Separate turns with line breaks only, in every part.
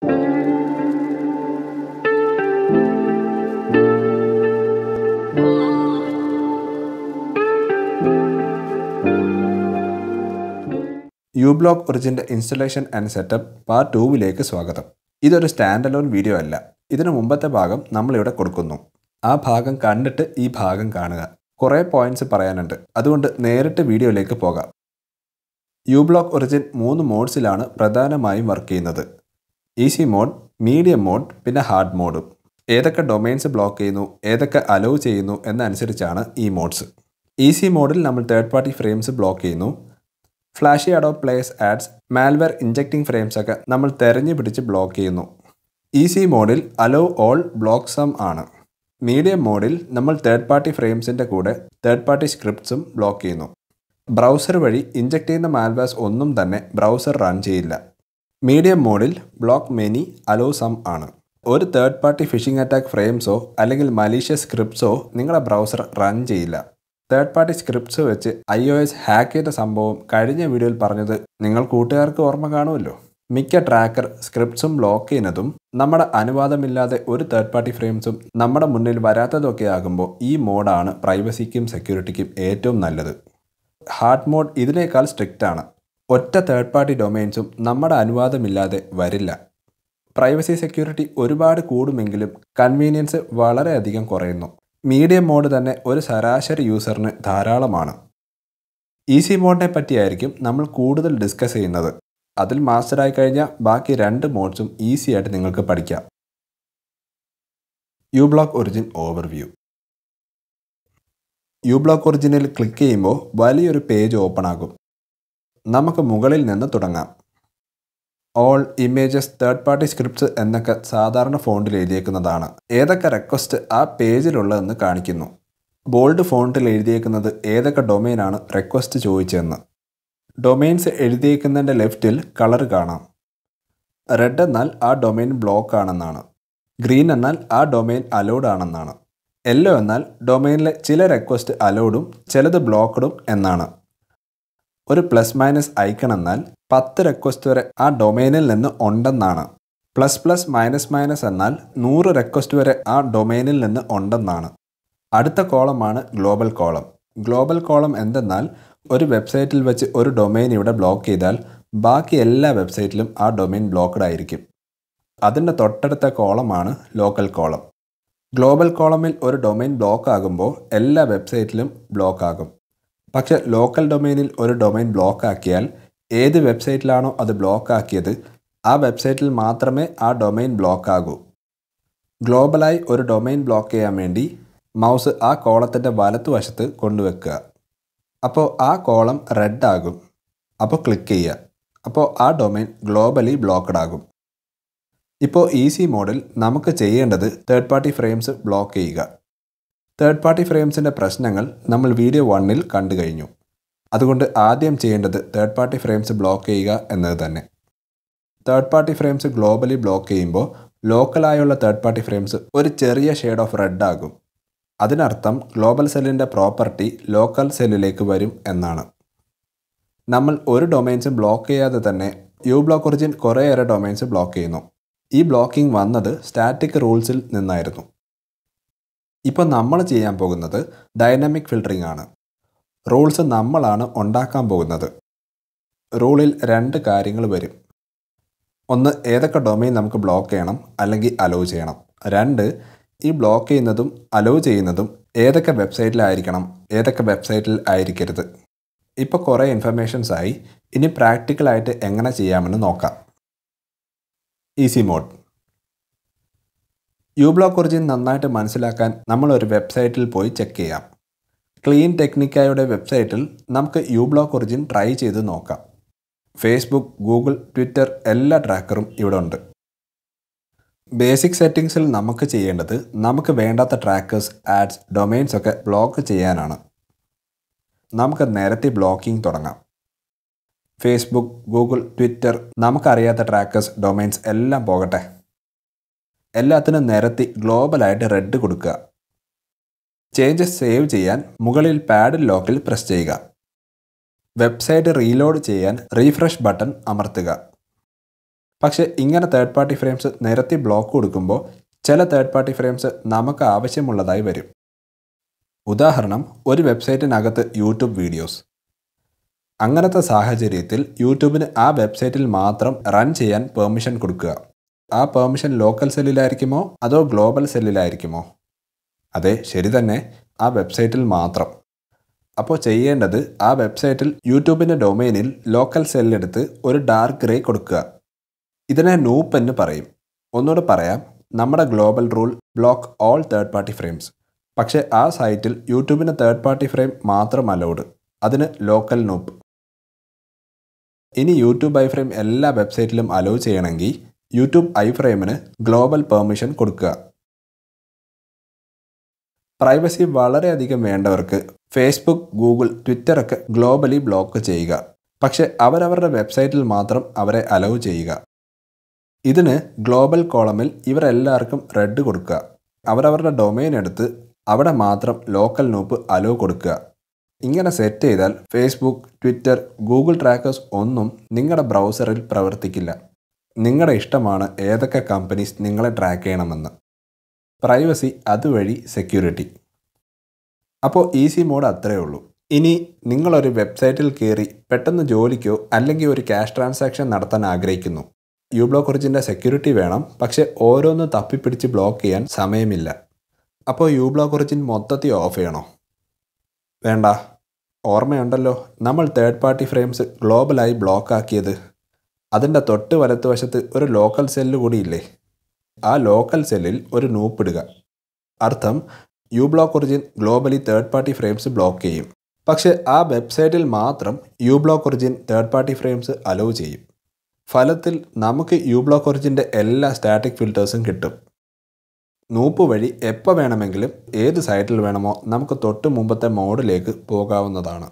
U block ഒറിജിൻ്റെ installation and setup part ടൂവിലേക്ക് സ്വാഗതം ഇതൊരു സ്റ്റാൻഡ് അലോൺ വീഡിയോ അല്ല ഇതിനു മുമ്പത്തെ ഭാഗം നമ്മളിവിടെ കൊടുക്കുന്നു ആ ഭാഗം കണ്ടിട്ട് ഈ ഭാഗം കാണുക കുറേ പോയിന്റ്സ് പറയാനുണ്ട് അതുകൊണ്ട് നേരിട്ട് വീഡിയോയിലേക്ക് പോകാം യു ബ്ലോക്ക് ഒറിജിൻ മൂന്ന് മോഡ്സിലാണ് പ്രധാനമായും വർക്ക് ചെയ്യുന്നത് ഈസി മോഡ് മീഡിയം മോഡ് പിന്നെ ഹാർഡ് മോഡും ഏതൊക്കെ ഡൊമൈൻസ് ബ്ലോക്ക് ചെയ്യുന്നു ഏതൊക്കെ അലോ ചെയ്യുന്നു എന്നനുസരിച്ചാണ് ഈ മോഡ്സ് ഈസി മോഡിൽ നമ്മൾ തേർഡ് പാർട്ടി ഫ്രെയിംസ് ബ്ലോക്ക് ചെയ്യുന്നു ഫ്ലാഷി അഡോ പ്ലേസ് ആഡ്സ് മാൽവെയർ ഇഞ്ചക്റ്റിംഗ് ഫ്രെയിംസ് ഒക്കെ നമ്മൾ തെരഞ്ഞു പിടിച്ച് ബ്ലോക്ക് ചെയ്യുന്നു ഈസി മോഡിൽ അലോ ഓൾ ബ്ലോക്ക് സം ആണ് മീഡിയം മോഡിൽ നമ്മൾ തേർഡ് പാർട്ടി ഫ്രെയിംസിൻ്റെ കൂടെ തേർഡ് പാർട്ടി സ്ക്രിപ്റ്റ്സും ബ്ലോക്ക് ചെയ്യുന്നു ബ്രൗസർ വഴി ഇഞ്ചക്ട് ചെയ്യുന്ന മാൽവേഴ്സ് ഒന്നും തന്നെ ബ്രൗസർ റൺ ചെയ്യില്ല മീഡിയം മോഡിൽ ബ്ലോക്ക് മെനി അലോ സം ആണ് ഒരു തേർഡ് പാർട്ടി ഫിഷിംഗ് അറ്റാക്ക് ഫ്രെയിംസോ അല്ലെങ്കിൽ മലീഷ്യസ് സ്ക്രിപ്റ്റ്സോ നിങ്ങളുടെ ബ്രൗസർ റൺ ചെയ്യില്ല തേർഡ് പാർട്ടി സ്ക്രിപ്റ്റ്സ് വെച്ച് ഐ ഒ എസ് ഹാക്ക് ചെയ്ത സംഭവം കഴിഞ്ഞ വീഡിയോയിൽ പറഞ്ഞത് നിങ്ങൾ കൂട്ടുകാർക്ക് ഓർമ്മ കാണുമല്ലോ മിക്ക ട്രാക്കർ സ്ക്രിപ്റ്റ്സും ബ്ലോക്ക് ചെയ്യുന്നതും നമ്മുടെ അനുവാദമില്ലാതെ ഒരു തേർഡ് പാർട്ടി ഫ്രെയിംസും നമ്മുടെ മുന്നിൽ വരാത്തതൊക്കെ ആകുമ്പോൾ ഈ മോഡാണ് പ്രൈവസിക്കും സെക്യൂരിറ്റിക്കും ഏറ്റവും നല്ലത് ഹാർഡ് മോഡ് ഇതിനേക്കാൾ സ്ട്രിക്റ്റ് ആണ് ഒറ്റ തേർഡ് പാർട്ടി ഡൊമൈൻസും നമ്മുടെ അനുവാദമില്ലാതെ വരില്ല പ്രൈവസി സെക്യൂരിറ്റി ഒരുപാട് കൂടുമെങ്കിലും കൺവീനിയൻസ് വളരെയധികം കുറയുന്നു മീഡിയം മോഡ് തന്നെ ഒരു ശരാശരി യൂസറിന് ധാരാളമാണ് ഈസി മോഡിനെ പറ്റിയായിരിക്കും നമ്മൾ കൂടുതൽ ഡിസ്കസ് ചെയ്യുന്നത് അതിൽ മാസ്റ്ററായി കഴിഞ്ഞാൽ ബാക്കി രണ്ട് മോഡ്സും ഈസി ആയിട്ട് നിങ്ങൾക്ക് പഠിക്കാം u block origin overview u block ഒറിജിനിൽ ക്ലിക്ക് ചെയ്യുമ്പോൾ വലിയൊരു പേജ് ഓപ്പൺ ആകും നമുക്ക് മുകളിൽ നിന്ന് തുടങ്ങാം all images third party scripts എന്നൊക്കെ സാധാരണ ഫോണ്ടിൽ എഴുതിയേക്കുന്നതാണ് ഏതൊക്കെ റെക്വസ്റ്റ് ആ പേജിലുള്ളതെന്ന് കാണിക്കുന്നു ബോൾഡ് ഫോണ്ടിൽ എഴുതിയേക്കുന്നത് ഏതൊക്കെ ഡൊമൈനാണ് റെക്വസ്റ്റ് ചോദിച്ചതെന്ന് ഡൊമൈൻസ് എഴുതിയേക്കുന്നതിൻ്റെ ലെഫ്റ്റിൽ കളർ കാണാം റെഡ് എന്നാൽ ആ ഡൊമൈൻ ബ്ലോക്ക് ആണെന്നാണ് ഗ്രീൻ എന്നാൽ ആ ഡൊമൈൻ അലൗഡ് ആണെന്നാണ് യെല്ലോ എന്നാൽ ഡൊമൈനിലെ ചില റെക്വസ്റ്റ് അലൗഡും ചിലത് ബ്ലോക്ക്ഡും എന്നാണ് ഒരു പ്ലസ് മൈനസ് ഐക്കൺ എന്നാൽ പത്ത് റെക്വസ്റ്റ് വരെ ആ ഡൊമൈനിൽ നിന്ന് ഉണ്ടെന്നാണ് പ്ലസ് പ്ലസ് മൈനസ് മൈനസ് എന്നാൽ നൂറ് റെക്വസ്റ്റ് വരെ ആ ഡൊമൈനിൽ നിന്ന് ഉണ്ടെന്നാണ് അടുത്ത കോളമാണ് ഗ്ലോബൽ കോളം ഗ്ലോബൽ കോളം എന്തെന്നാൽ ഒരു വെബ്സൈറ്റിൽ വെച്ച് ഒരു ഡൊമൈൻ ഇവിടെ ബ്ലോക്ക് ചെയ്താൽ ബാക്കി എല്ലാ വെബ്സൈറ്റിലും ആ ഡൊമൈൻ ബ്ലോക്ക്ഡ് ആയിരിക്കും അതിൻ്റെ തൊട്ടടുത്ത കോളമാണ് ലോക്കൽ കോളം ഗ്ലോബൽ കോളമിൽ ഒരു ഡൊമൈൻ ബ്ലോക്ക് ആകുമ്പോൾ എല്ലാ വെബ്സൈറ്റിലും ബ്ലോക്ക് ആകും പക്ഷേ ലോക്കൽ ഡൊമൈനിൽ ഒരു ഡൊമൈൻ ബ്ലോക്ക് ആക്കിയാൽ ഏത് വെബ്സൈറ്റിലാണോ അത് ബ്ലോക്ക് ആക്കിയത് ആ വെബ്സൈറ്റിൽ മാത്രമേ ആ ഡൊമൈൻ ബ്ലോക്ക് ആകൂ ഗ്ലോബലായി ഒരു ഡൊമൈൻ ബ്ലോക്ക് ചെയ്യാൻ വേണ്ടി മൗസ് ആ കോളത്തിൻ്റെ വലത്തുവശത്ത് കൊണ്ടുവെക്കുക അപ്പോൾ ആ കോളം റെഡ് ആകും അപ്പോൾ ക്ലിക്ക് ചെയ്യുക അപ്പോൾ ആ ഡൊമൈൻ ഗ്ലോബലി ബ്ലോക്ക്ഡ് ആകും ഇപ്പോൾ ഈസി മോഡിൽ നമുക്ക് ചെയ്യേണ്ടത് തേർഡ് പാർട്ടി ഫ്രെയിംസ് ബ്ലോക്ക് ചെയ്യുക തേർഡ് പാർട്ടി ഫ്രെയിംസിൻ്റെ പ്രശ്നങ്ങൾ നമ്മൾ വീഡിയോ വണ്ണിൽ കണ്ടു കഴിഞ്ഞു അതുകൊണ്ട് ആദ്യം ചെയ്യേണ്ടത് തേർഡ് പാർട്ടി ഫ്രെയിംസ് ബ്ലോക്ക് ചെയ്യുക എന്നത് തന്നെ third party frames globally block ചെയ്യുമ്പോൾ ലോക്കലായുള്ള തേർഡ് പാർട്ടി ഫ്രെയിംസ് ഒരു ചെറിയ ഷെയ്ഡ് ഓഫ് റെഡ് ആകും അതിനർത്ഥം ഗ്ലോബൽ സെല്ലിൻ്റെ പ്രോപ്പർട്ടി ലോക്കൽ സെല്ലിലേക്ക് വരും എന്നാണ് നമ്മൾ ഒരു ഡൊമൈൻസും ബ്ലോക്ക് ചെയ്യാതെ തന്നെ യു ബ്ലോക്ക് ഒറിജിൻ കുറേയേറെ ഡൊമൈൻസ് ബ്ലോക്ക് ചെയ്യുന്നു ഈ ബ്ലോക്കിംഗ് വന്നത് സ്റ്റാറ്റിക് റൂൾസിൽ നിന്നായിരുന്നു ഇപ്പോൾ നമ്മൾ ചെയ്യാൻ പോകുന്നത് ഡൈനാമിക് ഫിൽട്ടറിംഗ് ആണ് റൂൾസ് നമ്മളാണ് ഉണ്ടാക്കാൻ പോകുന്നത് റൂളിൽ രണ്ട് കാര്യങ്ങൾ വരും ഒന്ന് ഏതൊക്കെ ഡൊമൈൻ നമുക്ക് ബ്ലോക്ക് ചെയ്യണം അല്ലെങ്കിൽ അലോ ചെയ്യണം രണ്ട് ഈ ബ്ലോക്ക് ചെയ്യുന്നതും അലോ ചെയ്യുന്നതും ഏതൊക്കെ വെബ്സൈറ്റിലായിരിക്കണം ഏതൊക്കെ വെബ്സൈറ്റിൽ ആയിരിക്കരുത് ഇപ്പോൾ കുറേ ഇൻഫർമേഷൻസ് ആയി ഇനി പ്രാക്ടിക്കലായിട്ട് എങ്ങനെ ചെയ്യാമെന്ന് നോക്കാം easy mode u block origin നന്നായിട്ട് മനസ്സിലാക്കാൻ നമ്മൾ ഒരു വെബ്സൈറ്റിൽ പോയി ചെക്ക് ചെയ്യാം ക്ലീൻ ടെക്നിക്കായുടെ വെബ്സൈറ്റിൽ നമുക്ക് യു ബ്ലോക്ക് ഒറിജിൻ ട്രൈ ചെയ്ത് നോക്കാം ഫേസ്ബുക്ക് ഗൂഗിൾ ട്വിറ്റർ എല്ലാ ട്രാക്കറും ഇവിടെ ഉണ്ട് ബേസിക് സെറ്റിങ്സിൽ നമുക്ക് ചെയ്യേണ്ടത് നമുക്ക് വേണ്ടാത്ത ട്രാക്കേഴ്സ് ആഡ്സ് ഡൊമൈൻസ് ഒക്കെ ബ്ലോക്ക് ചെയ്യാനാണ് നമുക്ക് നേരത്തെ ബ്ലോക്കിംഗ് തുടങ്ങാം ഫേസ്ബുക്ക് ഗൂഗിൾ ട്വിറ്റർ നമുക്കറിയാത്ത ട്രാക്കേഴ്സ് ഡൊമൈൻസ് എല്ലാം പോകട്ടെ എല്ലാത്തിനും നിരത്തി ഗ്ലോബലായിട്ട് റെഡ് കൊടുക്കുക ചേഞ്ചസ് സേവ് ചെയ്യാൻ മുകളിൽ പാഡിൽ ലോക്കിൽ പ്രസ് ചെയ്യുക വെബ്സൈറ്റ് റീലോഡ് ചെയ്യാൻ റീഫ്രഷ് ബട്ടൺ അമർത്തുക പക്ഷേ ഇങ്ങനെ തേർഡ് പാർട്ടി ഫ്രെയിംസ് നിരത്തി ബ്ലോക്ക് കൊടുക്കുമ്പോൾ ചില തേർഡ് പാർട്ടി ഫ്രെയിംസ് നമുക്ക് ആവശ്യമുള്ളതായി വരും ഉദാഹരണം ഒരു വെബ്സൈറ്റിനകത്ത് യൂട്യൂബ് വീഡിയോസ് അങ്ങനത്തെ സാഹചര്യത്തിൽ യൂട്യൂബിന് ആ വെബ്സൈറ്റിൽ മാത്രം റൺ ചെയ്യാൻ പെർമിഷൻ കൊടുക്കുക ആ പെർമിഷൻ ലോക്കൽ സെല്ലിലായിരിക്കുമോ അതോ ഗ്ലോബൽ സെല്ലിലായിരിക്കുമോ അതെ ശരി തന്നെ ആ വെബ്സൈറ്റിൽ മാത്രം അപ്പോൾ ചെയ്യേണ്ടത് ആ വെബ്സൈറ്റിൽ യൂട്യൂബിൻ്റെ ഡൊമൈനിൽ ലോക്കൽ സെല്ലെടുത്ത് ഒരു ഡാർക്ക് ഗ്രേ കൊടുക്കുക ഇതിനെ നൂപ്പ് എന്ന് പറയും ഒന്നുകൂടെ പറയാം നമ്മുടെ global rule block all third party frames പക്ഷേ ആ സൈറ്റിൽ യൂട്യൂബിന് തേർഡ് പാർട്ടി ഫ്രെയിം മാത്രം അലൗഡ് അതിന് ലോക്കൽ നൂപ്പ് ഇനി യൂട്യൂബ് ഐ ഫ്രെയിം എല്ലാ വെബ്സൈറ്റിലും അലോ ചെയ്യണമെങ്കിൽ യൂട്യൂബ് ഐ ഫ്രെയിമിന് ഗ്ലോബൽ പെർമിഷൻ കൊടുക്കുക പ്രൈവസി വളരെയധികം വേണ്ടവർക്ക് ഫേസ്ബുക്ക് ഗൂഗിൾ ട്വിറ്റർ ഒക്കെ ഗ്ലോബലി ബ്ലോക്ക് ചെയ്യുക പക്ഷേ അവരവരുടെ വെബ്സൈറ്റിൽ മാത്രം അവരെ അലൗ ചെയ്യുക ഇതിന് ഗ്ലോബൽ കോളമിൽ ഇവരെല്ലാവർക്കും റെഡ് കൊടുക്കുക അവരവരുടെ ഡൊമൈൻ എടുത്ത് അവിടെ മാത്രം ലോക്കൽ നൂപ്പ് അലോ കൊടുക്കുക ഇങ്ങനെ സെറ്റ് ചെയ്താൽ ഫേസ്ബുക്ക് ട്വിറ്റർ ഗൂഗിൾ ട്രാക്കേഴ്സ് ഒന്നും നിങ്ങളുടെ ബ്രൗസറിൽ പ്രവർത്തിക്കില്ല നിങ്ങളുടെ ഇഷ്ടമാണ് ഏതൊക്കെ കമ്പനീസ് നിങ്ങളെ ട്രാക്ക് ചെയ്യണമെന്ന് പ്രൈവസി അതുവഴി സെക്യൂരിറ്റി അപ്പോൾ ഈസി മോഡ് അത്രയേ ഉള്ളൂ ഇനി നിങ്ങളൊരു വെബ്സൈറ്റിൽ കയറി പെട്ടെന്ന് ജോലിക്കോ അല്ലെങ്കിൽ ഒരു ക്യാഷ് ട്രാൻസാക്ഷൻ നടത്താൻ ആഗ്രഹിക്കുന്നു യു ബ്ലോക്ക് ഒറിജിൻ്റെ സെക്യൂരിറ്റി വേണം പക്ഷേ ഓരോന്ന് തപ്പിപ്പിടിച്ച് ബ്ലോക്ക് ചെയ്യാൻ സമയമില്ല അപ്പോൾ യു ബ്ലോക്ക് ഒറിജിൻ മൊത്തത്തിൽ ഓഫ് ചെയ്യണോ വേണ്ട ഓർമ്മയുണ്ടല്ലോ നമ്മൾ തേർഡ് പാർട്ടി ഫ്രെയിംസ് ഗ്ലോബലായി ബ്ലോക്ക് ആക്കിയത് അതിൻ്റെ തൊട്ട് വലത്തുവശത്ത് ഒരു ലോക്കൽ സെല്ല് കൂടിയില്ലേ ആ ലോക്കൽ സെല്ലിൽ ഒരു നൂപ്പിടുക അർത്ഥം u block origin globally third party frames block ചെയ്യും പക്ഷേ ആ വെബ്സൈറ്റിൽ മാത്രം u block origin third party frames allow ചെയ്യും ഫലത്തിൽ നമുക്ക് യു ബ്ലോക്ക് ഒറിജിൻ്റെ എല്ലാ സ്റ്റാറ്റിക് ഫിൽറ്റേഴ്സും കിട്ടും നൂപ്പ് വഴി എപ്പോൾ വേണമെങ്കിലും ഏത് സൈറ്റിൽ വേണമോ നമുക്ക് തൊട്ട് മുമ്പത്തെ മോഡിലേക്ക് പോകാവുന്നതാണ്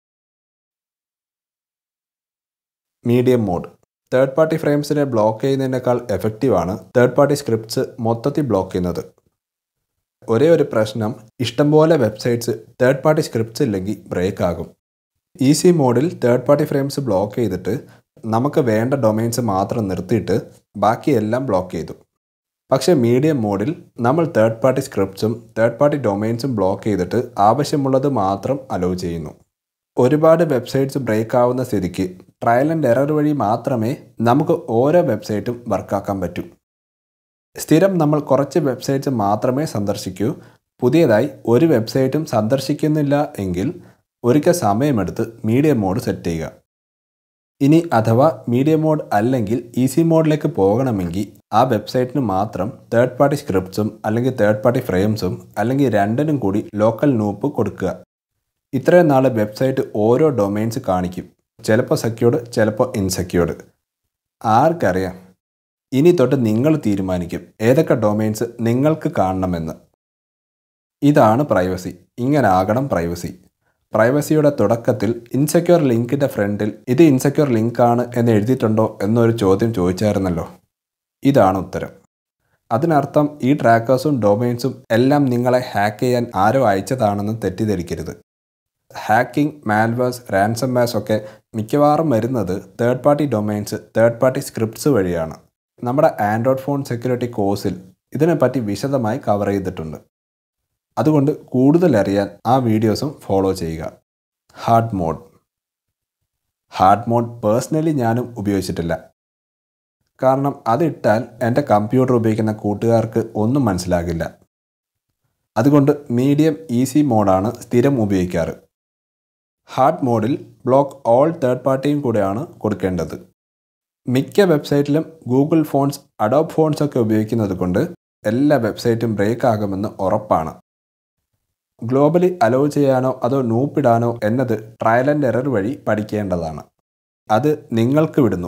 മീഡിയം മോഡ് തേർഡ് പാർട്ടി ഫ്രെയിംസിനെ ബ്ലോക്ക് ചെയ്യുന്നതിനേക്കാൾ എഫക്റ്റീവാണ് തേർഡ് പാർട്ടി സ്ക്രിപ്റ്റ്സ് മൊത്തത്തിൽ ബ്ലോക്ക് ചെയ്യുന്നത് ഒരേ ഒരു പ്രശ്നം ഇഷ്ടംപോലെ വെബ്സൈറ്റ്സ് തേർഡ് പാർട്ടി സ്ക്രിപ്റ്റ്സ് ഇല്ലെങ്കിൽ ബ്രേക്ക് ആകും ഈസി മോഡിൽ തേർഡ് പാർട്ടി ഫ്രെയിംസ് ബ്ലോക്ക് ചെയ്തിട്ട് നമുക്ക് വേണ്ട ഡൊമൈൻസ് മാത്രം നിർത്തിയിട്ട് ബാക്കിയെല്ലാം ബ്ലോക്ക് ചെയ്തു പക്ഷേ മീഡിയം മോഡിൽ നമ്മൾ തേർഡ് പാർട്ടി സ്ക്രിപ്റ്റ്സും തേർഡ് പാർട്ടി ഡൊമൈൻസും ബ്ലോക്ക് ചെയ്തിട്ട് ആവശ്യമുള്ളത് മാത്രം അലോ ചെയ്യുന്നു ഒരുപാട് വെബ്സൈറ്റ്സ് ബ്രേക്ക് ആവുന്ന സ്ഥിതിക്ക് ട്രയൽ ആൻഡ് എറർ വഴി മാത്രമേ നമുക്ക് ഓരോ വെബ്സൈറ്റും വർക്കാക്കാൻ പറ്റൂ സ്ഥിരം നമ്മൾ കുറച്ച് വെബ്സൈറ്റ്സ് മാത്രമേ സന്ദർശിക്കൂ പുതിയതായി ഒരു വെബ്സൈറ്റും സന്ദർശിക്കുന്നില്ല എങ്കിൽ ഒരിക്കൽ സമയമെടുത്ത് മീഡിയം മോഡ് സെറ്റ് ചെയ്യുക ഇനി അഥവാ മീഡിയം മോഡ് അല്ലെങ്കിൽ ഈസി മോഡിലേക്ക് പോകണമെങ്കിൽ ആ വെബ്സൈറ്റിന് മാത്രം തേർഡ് പാർട്ടി സ്ക്രിപ്റ്റ്സും അല്ലെങ്കിൽ തേർഡ് പാർട്ടി ഫ്രെയിംസും അല്ലെങ്കിൽ രണ്ടിനും കൂടി ലോക്കൽ നൂപ്പ് കൊടുക്കുക ഇത്രയും നാൾ വെബ്സൈറ്റ് ഓരോ ഡൊമൈൻസ് കാണിക്കും ചിലപ്പോൾ സെക്യൂർഡ് ചിലപ്പോൾ ഇൻസെക്യൂർഡ് ആർക്കറിയാം ഇനി തൊട്ട് നിങ്ങൾ തീരുമാനിക്കും ഏതൊക്കെ ഡൊമൈൻസ് നിങ്ങൾക്ക് കാണണമെന്ന് ഇതാണ് പ്രൈവസി ഇങ്ങനെ ആകണം പ്രൈവസി പ്രൈവസിയുടെ തുടക്കത്തിൽ ഇൻസെക്യൂർ ലിങ്കിൻ്റെ ഫ്രണ്ടിൽ ഇത് ഇൻസെക്യൂർ ലിങ്ക് ആണ് എന്ന് എഴുതിയിട്ടുണ്ടോ എന്നൊരു ചോദ്യം ചോദിച്ചായിരുന്നല്ലോ ഇതാണ് ഉത്തരം അതിനർത്ഥം ഈ ട്രാക്കേഴ്സും ഡൊമൈൻസും എല്ലാം നിങ്ങളെ ഹാക്ക് ചെയ്യാൻ ആരോ അയച്ചതാണെന്ന് തെറ്റിദ്ധരിക്കരുത് ഹാക്കിംഗ് മാൽവേഴ്സ് റാൻസംവേഴ്സ് ഒക്കെ മിക്കവാറും വരുന്നത് third party domains third party scripts വഴിയാണ് നമ്മുടെ ആൻഡ്രോയിഡ് ഫോൺ സെക്യൂരിറ്റി കോഴ്സിൽ ഇതിനെപ്പറ്റി വിശദമായി കവർ ചെയ്തിട്ടുണ്ട് അതുകൊണ്ട് കൂടുതൽ അറിയാൻ ആ വീഡിയോസും ഫോളോ ചെയ്യുക hard mode hard mode personally ഞാനും ഉപയോഗിച്ചിട്ടില്ല കാരണം അതിട്ടാൽ എൻ്റെ കമ്പ്യൂട്ടർ ഉപയോഗിക്കുന്ന കൂട്ടുകാർക്ക് ഒന്നും മനസ്സിലാകില്ല അതുകൊണ്ട് മീഡിയം ഈസി മോഡാണ് സ്ഥിരം ഉപയോഗിക്കാറ് ഹാർഡ് മോഡിൽ ബ്ലോക്ക് ഓൾ തേർഡ് പാർട്ടിയും കൂടെയാണ് കൊടുക്കേണ്ടത് മിക്ക വെബ്സൈറ്റിലും ഗൂഗിൾ ഫോൺസ് അഡോബ് ഫോൺസ് ഒക്കെ ഉപയോഗിക്കുന്നത് കൊണ്ട് എല്ലാ വെബ്സൈറ്റും ബ്രേക്ക് ആകുമെന്ന് ഉറപ്പാണ് ഗ്ലോബലി അലോ ചെയ്യാനോ അതോ നൂപ്പിടാനോ എന്നത് ട്രയൽ ആൻഡ് എറർ വഴി പഠിക്കേണ്ടതാണ് അത് നിങ്ങൾക്ക് വിടുന്നു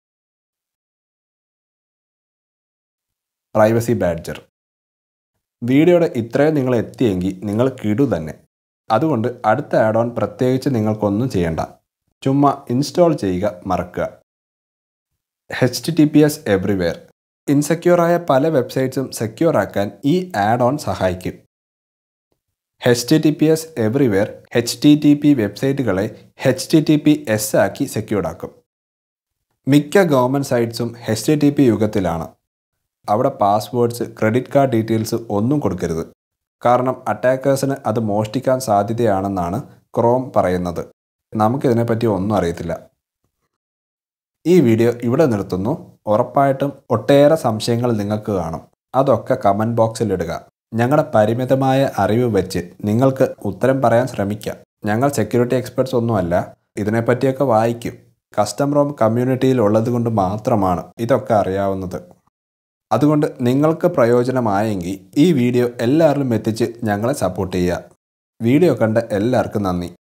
പ്രൈവസി ബാഡ്ജർ വീഡിയോയുടെ ഇത്രയും നിങ്ങൾ എത്തിയെങ്കിൽ നിങ്ങൾ കിടു തന്നെ അതുകൊണ്ട് അടുത്ത ആഡ് ഓൺ പ്രത്യേകിച്ച് നിങ്ങൾക്കൊന്നും ചെയ്യേണ്ട ചുമ്മാ ഇൻസ്റ്റാൾ ചെയ്യുക മറക്കുക H T P S everywhere ഇൻസെക്യൂറായ പല വെബ്സൈറ്റ്സും സെക്യൂർ ആക്കാൻ ഈ ആഡ് ഓൺ സഹായിക്കും H T T P S everywhere H T T P വെബ്സൈറ്റുകളെ H T T P S ആക്കി സെക്യൂർഡ് ആക്കും മിക്ക government sites H T T P യുഗത്തിലാണ് അവിടെ പാസ്വേഡ്സ് ക്രെഡിറ്റ് കാർഡ് ഡീറ്റെയിൽസ് ഒന്നും കൊടുക്കരുത് കാരണം അറ്റാക്കേഴ്സിന് അത് മോഷ്ടിക്കാൻ സാധ്യതയാണെന്നാണ് ക്രോം പറയുന്നത് നമുക്കിതിനെപ്പറ്റി ഒന്നും അറിയത്തില്ല ഈ വീഡിയോ ഇവിടെ നിർത്തുന്നു ഉറപ്പായിട്ടും ഒട്ടേറെ സംശയങ്ങൾ നിങ്ങൾക്ക് കാണും അതൊക്കെ കമൻറ്റ് ബോക്സിൽ ഇടുക ഞങ്ങളുടെ പരിമിതമായ അറിവ് വെച്ച് നിങ്ങൾക്ക് ഉത്തരം പറയാൻ ശ്രമിക്കാം ഞങ്ങൾ സെക്യൂരിറ്റി എക്സ്പെർട്സ് ഒന്നുമല്ല ഇതിനെപ്പറ്റിയൊക്കെ വായിക്കും കസ്റ്റം റോം കമ്മ്യൂണിറ്റിയിൽ ഉള്ളത് കൊണ്ട് മാത്രമാണ് ഇതൊക്കെ അറിയാവുന്നത് അതുകൊണ്ട് നിങ്ങൾക്ക് പ്രയോജനമായെങ്കിൽ ഈ വീഡിയോ എല്ലാവരിലും എത്തിച്ച് ഞങ്ങളെ സപ്പോർട്ട് ചെയ്യുക വീഡിയോ കണ്ട എല്ലാവർക്കും നന്ദി